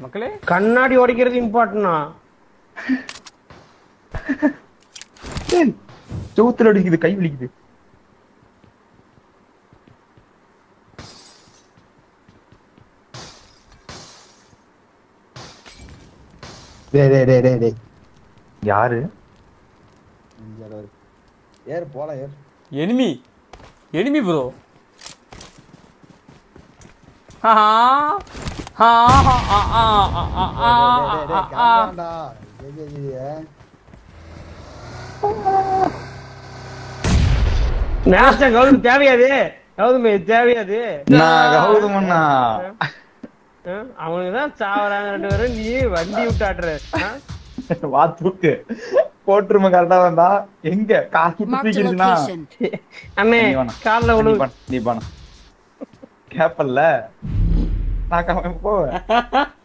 மக்களே கண்ணாடி உடைக்கிறது இம்பார்ட்டனா ஏய், செவுத்துல அடிக்குது கை வலிக்குது டேய் டேய் டேய் டேய் டேய் யாரு இங்க வரு. ஏறு போலாம் ஏறு எனிமி எனிமி ப்ரோ ஹா ஹா ஹா ஆ ஆ ஆ ஆ டேய், டேய், டேய், ஆ ஆ கிளம்புறான்டா. டேய், டேய், டேய், டேய். நினைச்சா கௌதம் தேவையாது கௌதம் இது தேவையாது நான் கௌதமண்ணா அவனுக்கு தான் சாவறாங்க ரெண்டு பேரும் நீ வண்டி விட்டாட்டுற ஆ? வா தூக்கு போட்டுருமா கரெக்டா வந்தா எங்க காசு Marked a தூக்கிடுச்சுனா location. அண்ணே நீ வேணாம். கால்ல நீ விழு பண்ண நீ பண்ண கேப்பல்ல நான் கிளம்பி போவேன்